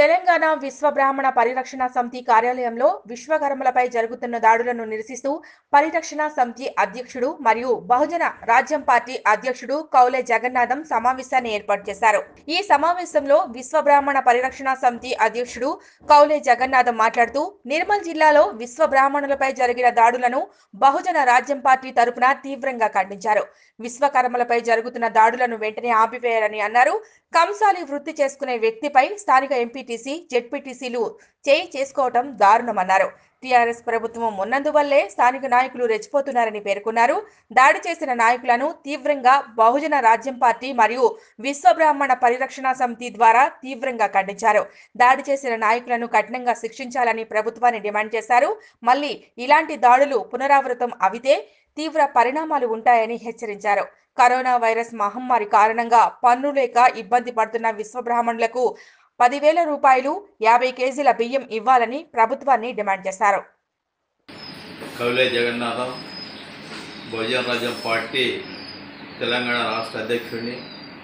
తెలంగాణ విశ్వ బ్రాహ్మణ పరిరక్షణ సమితి కార్యాలయంలో విశ్వకర్మలపై జరుగుతున్న దాడులను నిరసిస్తూ పరిరక్షణ సమితి అధ్యక్షుడు మరియు బహుజన రాజ్యం పార్టీ అధ్యక్షుడు కౌలే జగన్నాథం సమావేశాన్ని ఏర్పాటు చేశారు ఈ సమావేశంలో విశ్వ బ్రాహ్మణ పరిరక్షణ సమితి అధ్యక్షుడు కౌలే జగన్నాథం మాట్లాడుతూ నిర్మల్ జిల్లాలో విశ్వ బ్రాహ్మణులపై జరిగిన దాడులను బహుజన రాజ్యం పార్టీ తరపున తీవ్రంగా ఖండించారు విశ్వకర్మలపై జరుగుతున్న దాడులను వెంటనే ఆపివేయాలని అన్నారు కంసాలి వృత్తి చేసుకునే వ్యక్తిపై స్థానిక ఎంపీటీసీ జెడ్పీటీసీలు చేయి చేసుకోవటం దారుణమన్నారు టీఆర్ఎస్ ప్రభుత్వం ఉన్నందువల్లే స్థానిక నాయకులు రెచ్చిపోతున్నారని పేర్కొన్నారు దాడి చేసిన నాయకులను తీవ్రంగా బహుజన రాజ్యం పార్టీ మరియు విశ్వ బ్రాహ్మణ పరిరక్షణ సమితి ద్వారా తీవ్రంగా ఖండించారు దాడి చేసిన నాయకులను కఠినంగా శిక్షించాలని ప్రభుత్వాన్ని డిమాండ్ చేశారు మళ్ళీ ఇలాంటి దాడులు పునరావృతం అవితే తీవ్ర పరిణామాలు ఉంటాయని హెచ్చరించారు కరోనా వైరస్ మహమ్మారి కారణంగా పన్ను లేక ఇబ్బంది పడుతున్న విశ్వబ్రాహ్మణులకు పదివేల రూపాయలు యాభై కేజీల బియ్యం ఇవ్వాలని ప్రభుత్వాన్ని డిమాండ్ చేశారు కవిలే జగన్నాథం బహుజన రాజ్యం పార్టీ తెలంగాణ రాష్ట్ర అధ్యక్షుడిని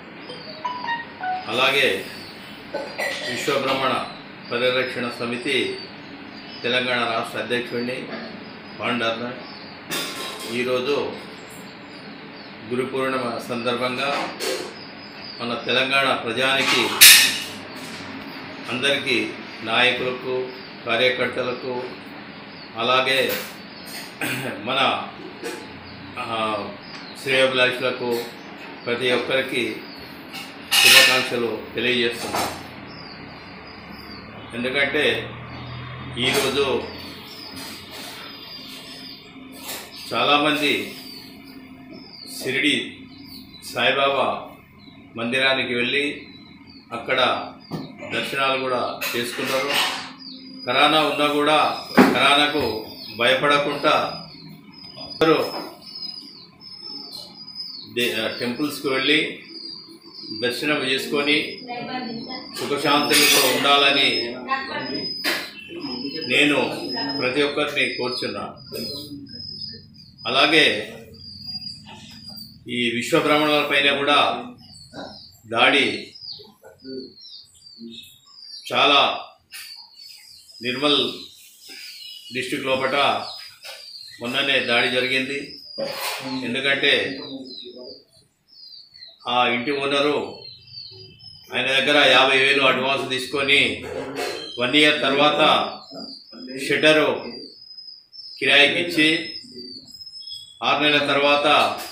అలాగే విశ్వబ్రహ్మణ పరిరక్షణ సమితి తెలంగాణ రాష్ట్ర అధ్యక్షుడిని పాండర్న ఈరోజు గురు పూర్ణిమ సందర్భంగా మన తెలంగాణ ప్రజానికి అందరికీ నాయకులకు కార్యకర్తలకు అలాగే మన ఆ, శ్రేయోభిలాషులకు ప్రతి ఒక్కరికి శుభాకాంక్షలు తెలియజేస్తున్నాం ఎందుకంటే ఈరోజు చాలామంది షిరిడి సాయిబాబా మందిరానికి వెళ్ళి అక్కడ దర్శనాలు కూడా చేసుకున్నారు కరోనా ఉన్నా కూడా కరోనాకు భయపడకుండా అందరూ దే- టెంపుల్స్కి వెళ్ళి దర్శనం చేసుకొని సుఖశాంతులతో ఉండాలని నేను ప్రతి ఒక్కరిని కోరుచున్నా అలాగే ఈ విశ్వ బ్రాహ్మణుల పైన కూడా దాడి చాలా నిర్మల్ డిస్టిక్ లోపల మొన్ననే దాడి జరిగింది ఎందుకంటే ఆ ఇంటి ఓనరు ఆయన దగ్గర యాభై వేలు అడ్వాన్స్ తీసుకొని వన్ ఇయర్ తర్వాత షట్టరు కిరాయికి ఇచ్చి ఆరు నెలల తర్వాత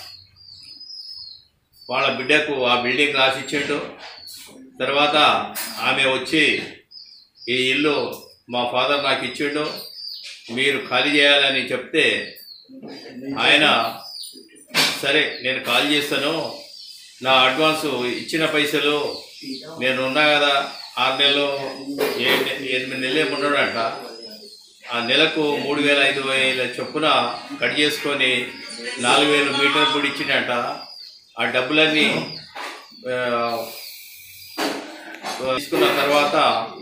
వాళ్ళ బిడ్డకు ఆ బిల్డింగ్ రాసిచ్చిండు తర్వాత ఆమె వచ్చి ఈ ఇల్లు మా ఫాదర్ నాకు ఇచ్చిండు మీరు ఖాళీ చేయాలని చెప్తే ఆయన సరే నేను కాల్ చేస్తాను నా అడ్వాన్స్ ఇచ్చిన పైసలు నేను ఉన్నా కదా ఆరు నెలలు ఏ- ఎనిమిది నెలలు ఉన్నాడంట ఆ నెలకు మూడు వేల ఐదు వేల చొప్పున కట్ చేసుకొని నాలుగు వేలు మీటర్ కూడా ఇచ్చిండట ఆ డబ్బులన్నీ ఆ, తీసుకున్న తర్వాత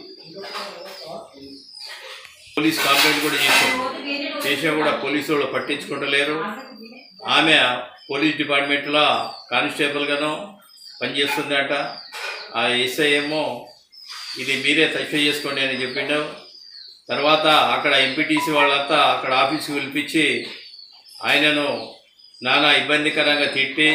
పోలీస్ కంప్లైంట్ కూడా చేశాం చేసినా కూడా పోలీసు వాళ్ళు పట్టించుకుంటలేరు ఆమె పోలీస్ డిపార్ట్మెంట్లో కానిస్టేబుల్గాను పనిచేస్తుందట ఆ ఎస్ఐ ఏమో ఇది మీరే తనిఖీ చేసుకోండి అని చెప్పిండు తర్వాత అక్కడ ఎంపీటీసీ వాళ్ళంతా అక్కడ ఆఫీస్కి పిలిపించి ఆయనను నానా ఇబ్బందికరంగా తిట్టి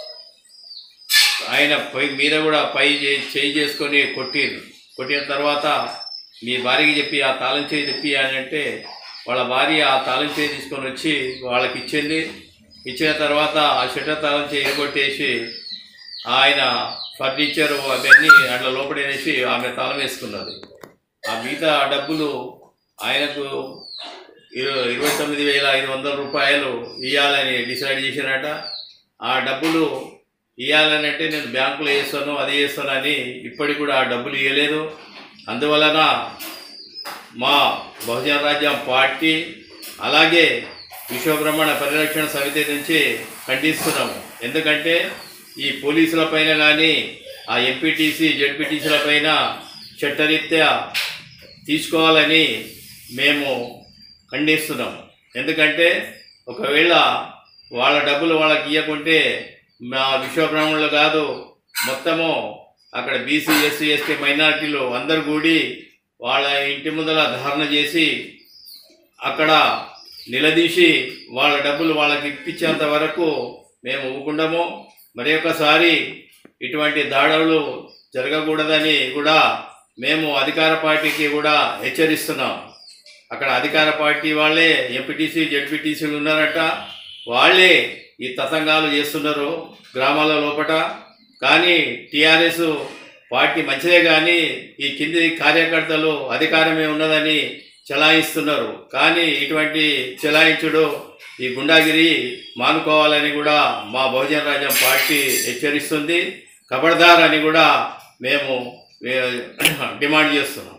ఆయన పై మీద కూడా పై చే- చేయి చేసుకొని కొట్టిరు కొట్టిన తర్వాత మీ భార్యకి చెప్పి ఆ తాళం చేయి తెప్పి అని అంటే వాళ్ళ భార్య ఆ తాళం చేయి తీసుకొని వచ్చి వాళ్ళకి ఇచ్చింది ఇచ్చిన తర్వాత ఆ షట్టర్ తాళం చేయి ఎగొట్టేసి ఆయన ఫర్నిచర్ అవన్నీ అట్లా లోపడేసి ఆమె తాళం వేసుకున్నది ఆ మిగతా డబ్బులు ఆయనకు ఇరవై ఇరవై తొమ్మిది వేల ఐదు వందల రూపాయలు ఇవ్వాలని డిసైడ్ చేసినట ఆ డబ్బులు ఇవ్వాలని అంటే నేను బ్యాంకులో వేస్తాను అది వేస్తాను అని ఇప్పటికి కూడా ఆ డబ్బులు ఇవ్వలేదు అందువలన మా బహుజన రాజ్యం పార్టీ అలాగే విశ్వబ్రహ్మణ పరిరక్షణ సమితి నుంచి ఖండిస్తున్నాము ఎందుకంటే ఈ పోలీసుల పైన కానీ ఆ ఎంపీటీసీ జెడ్పీటీసీల పైన చట్టరీత్యా తీసుకోవాలని మేము ఖండిస్తున్నాము ఎందుకంటే ఒకవేళ వాళ్ళ డబ్బులు వాళ్ళకి ఇవ్వకుంటే మా విశ్వబ్రాహ్మణులు కాదు మొత్తము అక్కడ బీసీ ఎస్సీ ఎస్టీ మైనారిటీలు అందరు కూడి వాళ్ళ ఇంటి ముందర ధారణ చేసి అక్కడ నిలదీసి వాళ్ళ డబ్బులు వాళ్ళకి ఇప్పించేంత వరకు మేము ఊకుండము మరి ఒకసారి ఇటువంటి దాడులు జరగకూడదని కూడా మేము అధికార పార్టీకి కూడా హెచ్చరిస్తున్నాం అక్కడ అధికార పార్టీ వాళ్ళే ఎంపీటీసీ జడ్పీటీసీలు ఉన్నారట వాళ్ళే ఈ తతంగాలు చేస్తున్నారు గ్రామాల లోపట కానీ టీఆర్ఎస్ పార్టీ మంచిదే కానీ ఈ కింది కార్యకర్తలు అధికారమే ఉన్నదని చెలాయిస్తున్నారు కానీ ఇటువంటి చెలాయించుడు ఈ గుండాగిరి మానుకోవాలని కూడా మా బహుజన రాజ్యం పార్టీ హెచ్చరిస్తుంది ఖబర్దార్ అని కూడా మేము ఏ, డిమాండ్ చేస్తున్నాం